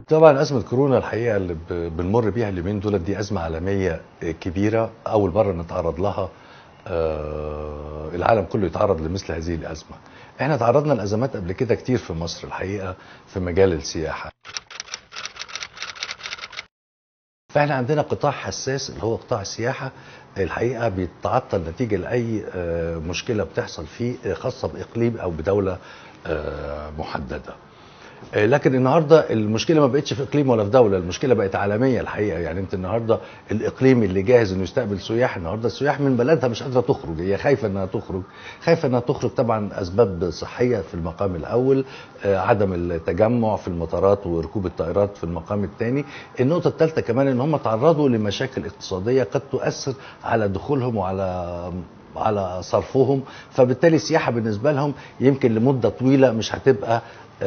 طبعا ازمه كورونا الحقيقه اللي ب- بنمر بيها اليومين دول دي ازمه عالميه كبيره اول مره نتعرض لها آه، العالم كله يتعرض لمثل هذه الازمه احنا تعرضنا لازمات قبل كده كتير في مصر الحقيقه في مجال السياحه فاحنا عندنا قطاع حساس اللي هو قطاع السياحه الحقيقه بيتعطل نتيجه لاي آه، مشكله بتحصل فيه آه، خاصه باقليم او بدوله آه، محدده آه، لكن النهارده المشكله ما بقتش في اقليم ولا في دوله المشكله بقت عالميه الحقيقه يعني انت النهارده الاقليم اللي جاهز انه يستقبل سياح النهارده السياح من بلدها مش قادره تخرج هي خايفه انها تخرج خايفه انها تخرج طبعا اسباب صحيه في المقام الاول آه، عدم التجمع في المطارات وركوب الطائرات في المقام الثاني النقطه الثالثه كمان ان هم تعرضوا لمشاكل اقتصاديه قد تؤثر على دخولهم وعلى على صرفهم فبالتالي السياحه بالنسبه لهم يمكن لمده طويله مش هتبقى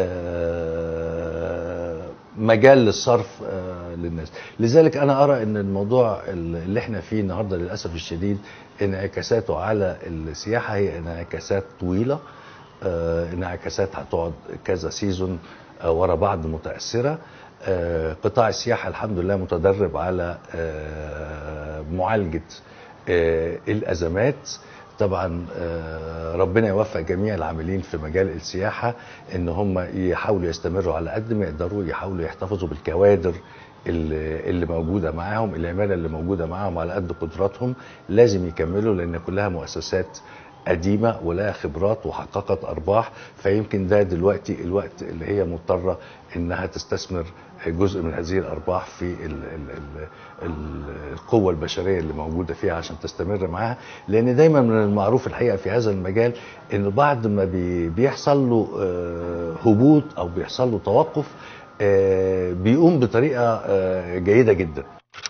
آه، مجال للصرف آه، للناس لذلك انا ارى ان الموضوع اللي احنا فيه النهارده للاسف الشديد انعكاساته على السياحه هي انعكاسات طويله آه، انعكاسات هتقعد كذا سيزون آه، ورا بعض متاثره آه، قطاع السياحه الحمد لله متدرب على آه، معالجه آه، الازمات طبعا آه، ربنا يوفق جميع العاملين في مجال السياحه ان هم يحاولوا يستمروا على قد ما يقدروا يحاولوا يحتفظوا بالكوادر اللي اللي موجوده معاهم العماله اللي موجوده معاهم على قد قدراتهم لازم يكملوا لان كلها مؤسسات قديمه ولها خبرات وحققت ارباح فيمكن ده دلوقتي الوقت اللي هي مضطره انها تستثمر جزء من هذه الارباح في ال ال ال ال القوه البشريه اللي موجوده فيها عشان تستمر معاها لان دايما من المعروف الحقيقه في هذا المجال ان بعد ما بي بيحصل له آه، هبوط او بيحصل له توقف آه، بيقوم بطريقه آه، جيده جدا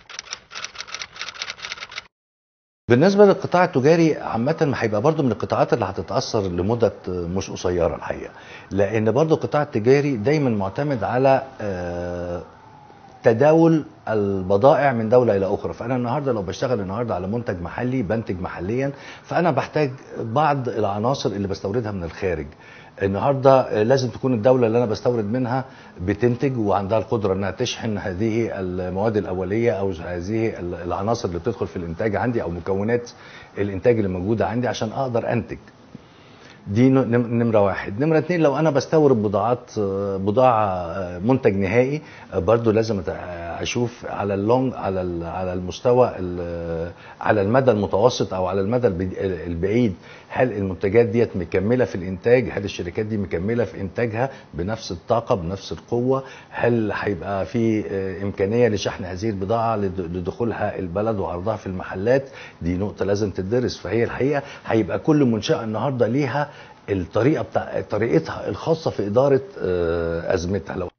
بالنسبه للقطاع التجاري عامه هيبقى برضو من القطاعات اللي هتتاثر لمده مش قصيره الحقيقه لان برضو القطاع التجاري دايما معتمد على آه، تداول البضائع من دوله الى اخرى فانا النهارده لو بشتغل النهارده على منتج محلي بنتج محليا فانا بحتاج بعض العناصر اللي بستوردها من الخارج النهارده لازم تكون الدوله اللي انا بستورد منها بتنتج وعندها القدره انها تشحن هذه المواد الاوليه او هذه العناصر اللي بتدخل في الانتاج عندي او مكونات الانتاج اللي موجوده عندي عشان اقدر انتج دي ن- نم- نمرة واحد نمرة اتنين لو أنا بستورد بضاعات آه، بضاعة آه، منتج نهائي آه، برضو لازم أت- آه، أشوف على اللونج على ال- على المستوى ال- على المدى المتوسط أو على المدى الب- البعيد هل المنتجات ديت مكملة في الإنتاج هل الشركات دي مكملة في إنتاجها بنفس الطاقة بنفس القوة هل هيبقى في آه، إمكانية لشحن هذه البضاعة لد- لدخولها البلد وعرضها في المحلات دي نقطة لازم تدرس فهي الحقيقة هيبقى كل منشأة النهاردة ليها الطريقة بتاع طريقتها الخاصة في إدارة آه، أزمتها لو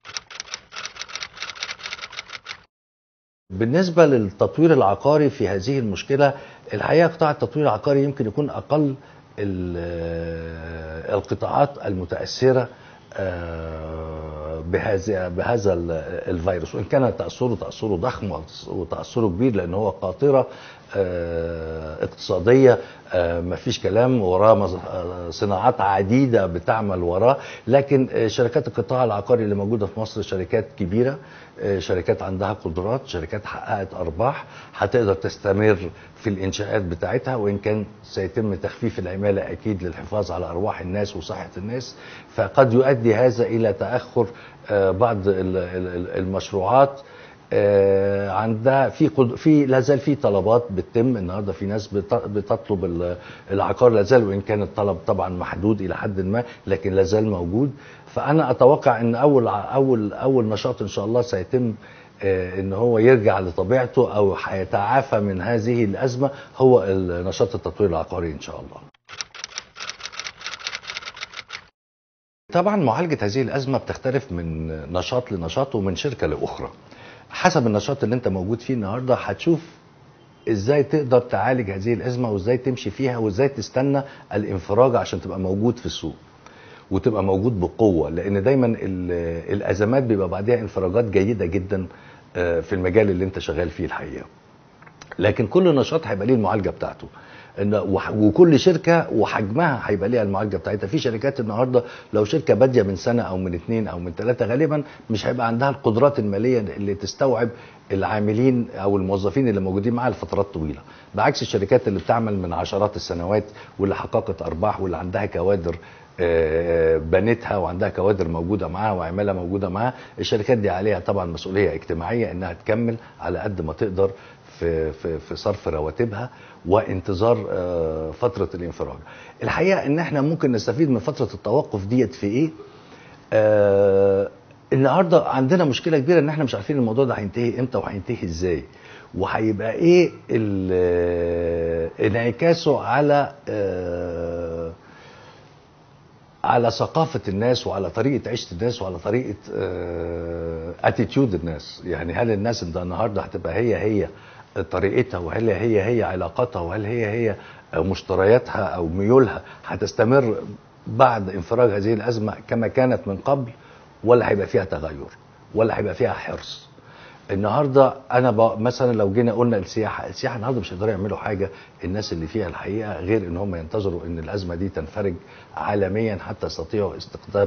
بالنسبة للتطوير العقاري في هذه المشكلة الحقيقة قطاع التطوير العقاري يمكن يكون أقل ال- القطاعات المتأثرة آه، بهذا بهذا ال- الفيروس وان كان تاثره تاثره ضخم وتاثره كبير لان هو قاطره آه، اقتصاديه ما فيش كلام وراه مز- آه، صناعات عديده بتعمل وراه لكن آه، شركات القطاع العقاري اللي موجوده في مصر شركات كبيره آه، شركات عندها قدرات شركات حققت ارباح هتقدر تستمر في الانشاءات بتاعتها وان كان سيتم تخفيف العماله اكيد للحفاظ على ارواح الناس وصحه الناس فقد يؤدي هذا الى تاخر آه، بعض ال- ال- المشروعات آه، عندها في قد... في لا زال في طلبات بتتم النهارده في ناس بت... بتطلب ال- العقار لا زال وان كان الطلب طبعا محدود الى حد ما لكن لا زال موجود فانا اتوقع ان اول ع- اول اول نشاط ان شاء الله سيتم آه، ان هو يرجع لطبيعته او هيتعافى من هذه الازمه هو نشاط التطوير العقاري ان شاء الله. طبعا معالجه هذه الازمه بتختلف من نشاط لنشاط ومن شركه لاخرى. حسب النشاط اللي انت موجود فيه النهارده هتشوف ازاي تقدر تعالج هذه الازمه وازاي تمشي فيها وازاي تستنى الانفراج عشان تبقى موجود في السوق وتبقى موجود بقوه لان دايما ال- الازمات بيبقى بعدها انفراجات جيده جدا آه، في المجال اللي انت شغال فيه الحقيقه لكن كل نشاط هيبقى ليه المعالجه بتاعته ان وح- وكل شركه وحجمها هيبقى ليها المعالجه بتاعتها في شركات النهارده لو شركه باديه من سنه او من اتنين او من ثلاثه غالبا مش هيبقى عندها القدرات الماليه اللي تستوعب العاملين او الموظفين اللي موجودين معاها لفترات طويله بعكس الشركات اللي بتعمل من عشرات السنوات واللي حققت ارباح واللي عندها كوادر آه، بنتها وعندها كوادر موجوده معاها وعماله موجوده معاها الشركات دي عليها طبعا مسؤوليه اجتماعيه انها تكمل على قد ما تقدر في في في صرف رواتبها وانتظار آه، فتره الانفراج الحقيقه ان احنا ممكن نستفيد من فتره التوقف ديت في ايه آه النهارده عندنا مشكله كبيره ان احنا مش عارفين الموضوع ده هينتهي امتى وهينتهي ازاي وهيبقى ايه ال- انعكاسه على آه على ثقافة الناس وعلى طريقة عيشة الناس وعلى طريقة اتيتيود الناس يعني هل الناس ده النهاردة هتبقى هي هي طريقتها وهل هي هي علاقاتها وهل هي هي مشترياتها أو ميولها هتستمر بعد انفراج هذه الأزمة كما كانت من قبل ولا هيبقى فيها تغير ولا هيبقى فيها حرص النهارده انا ب... مثلا لو جينا قلنا السياحه، السياحه النهارده مش هيقدروا يعملوا حاجه الناس اللي فيها الحقيقه غير ان هم ينتظروا ان الازمه دي تنفرج عالميا حتى يستطيعوا استقطاب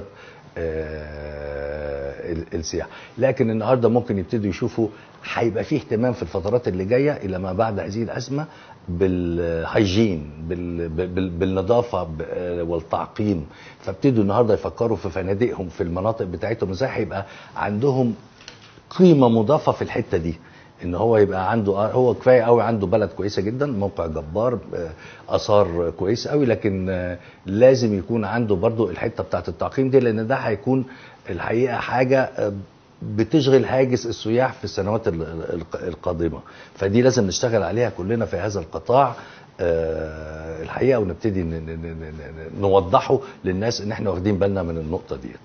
آه ال- السياحه، لكن النهارده ممكن يبتدوا يشوفوا هيبقى فيه اهتمام في الفترات اللي جايه الى ما بعد هذه الازمه بالهيجين بال... بال... بالنظافه ب... آه، والتعقيم فابتدوا النهارده يفكروا في فنادقهم في المناطق بتاعتهم ازاي هيبقى عندهم قيمه مضافه في الحته دي ان هو يبقى عنده هو كفايه قوي عنده بلد كويسه جدا موقع جبار آه، اثار كويسه قوي لكن آه، لازم يكون عنده برضو الحته بتاعت التعقيم دي لان ده هيكون الحقيقه حاجه آه، بتشغل هاجس السياح في السنوات ال- ال- القادمه فدي لازم نشتغل عليها كلنا في هذا القطاع آه، الحقيقه ونبتدي ن- ن- ن- ن- نوضحه للناس ان احنا واخدين بالنا من النقطه ديت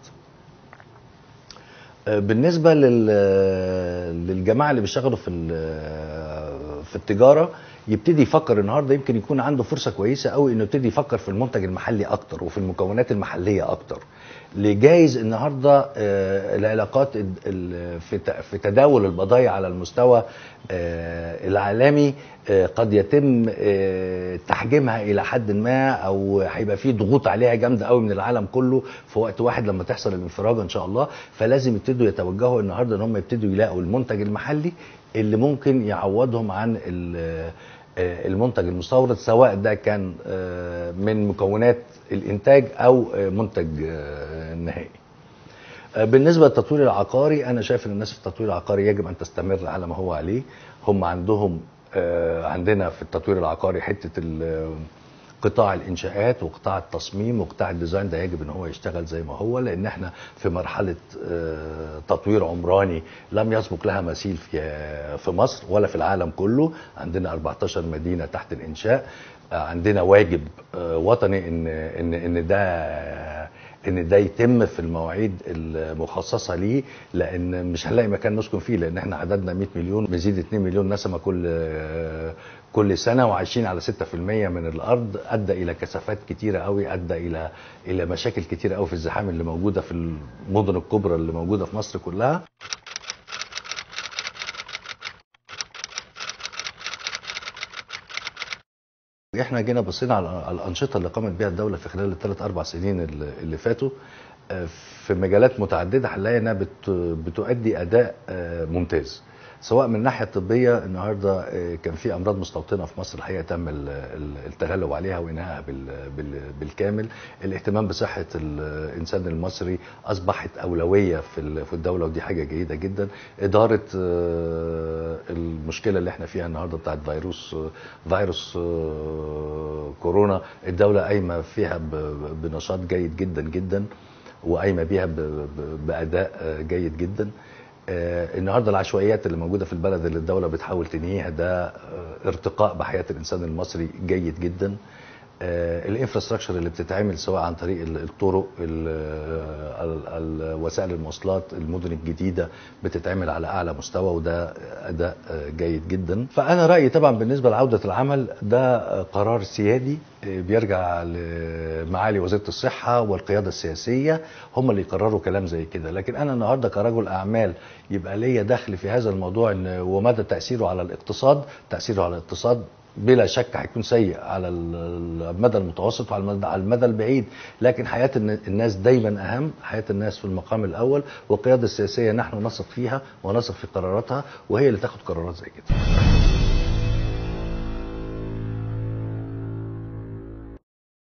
بالنسبه لل للجماعه اللي بيشتغلوا في ال- في التجاره يبتدي يفكر النهارده يمكن يكون عنده فرصه كويسه قوي انه يبتدي يفكر في المنتج المحلي اكتر وفي المكونات المحليه اكتر لجايز النهارده آه، العلاقات ال- ال- في ت- في تداول البضائع على المستوى آه، العالمي آه، قد يتم آه، تحجيمها الى حد ما او هيبقى في ضغوط عليها جامده قوي من العالم كله في وقت واحد لما تحصل الانفراج ان شاء الله فلازم يبتدوا يتوجهوا النهارده ان هم يبتدوا يلاقوا المنتج المحلي اللي ممكن يعوضهم عن ال- آه، المنتج المستورد سواء ده كان آه، من مكونات الانتاج او آه، منتج آه، نهائي آه، بالنسبه للتطوير العقاري انا شايف ان الناس في التطوير العقاري يجب ان تستمر على ما هو عليه هم عندهم آه، عندنا في التطوير العقاري حته ال- قطاع الانشاءات وقطاع التصميم وقطاع الديزاين ده يجب ان هو يشتغل زي ما هو لان احنا في مرحله آه، تطوير عمراني لم يسبق لها مثيل في في مصر ولا في العالم كله عندنا 14 مدينه تحت الانشاء آه، عندنا واجب آه، وطني ان ان ان ده ان ده يتم في المواعيد المخصصه ليه لان مش هنلاقي مكان نسكن فيه لان احنا عددنا 100 مليون بيزيد 2 مليون نسمه كل كل سنه وعايشين على 6% من الارض ادى الى كثافات كتيره قوي ادى الى الى مشاكل كتيره قوي في الزحام اللي موجوده في المدن الكبرى اللي موجوده في مصر كلها احنا جينا بصينا على على الانشطه اللي قامت بها الدوله في خلال الثلاث اربع سنين اللي اللي فاتوا آه، في مجالات متعدده هنلاقي انها بت- بتؤدي اداء آه، ممتاز سواء من الناحيه الطبيه النهارده آه، كان في امراض مستوطنه في مصر الحقيقه تم ال- ال- التغلب عليها وانهائها بال- بال- بالكامل الاهتمام بصحه الانسان المصري اصبحت اولويه في ال- في الدوله ودي حاجه جيده جدا اداره آه، المشكله اللي احنا فيها النهارده بتاعت فيروس فيروس آه، كورونا الدوله قايمه فيها ب- بنشاط جيد جدا جدا وقايمه بيها ب- ب- باداء آه، جيد جدا آه، النهارده العشوائيات اللي موجوده في البلد اللي الدوله بتحاول تنهيها ده آه، ارتقاء بحياه الانسان المصري جيد جدا آه، الانفراستراكشر اللي بتتعمل سواء عن طريق ال- الطرق ال- ال- ال- وسائل المواصلات المدن الجديده بتتعمل على اعلى مستوى وده اداء آه، جيد جدا فانا رايي طبعا بالنسبه لعوده العمل ده آه، قرار سيادي آه، بيرجع لمعالي وزيره الصحه والقياده السياسيه هم اللي يقرروا كلام زي كده لكن انا النهارده كرجل اعمال يبقى ليا دخل في هذا الموضوع إن ومدى تاثيره على الاقتصاد تاثيره على الاقتصاد بلا شك هيكون سيء على ال- المدى المتوسط وعلى المدى, على المدى البعيد لكن حياة الن- الناس دايما أهم حياة الناس في المقام الأول والقيادة السياسية نحن نثق فيها ونثق في قراراتها وهي اللي تاخد قرارات زي كده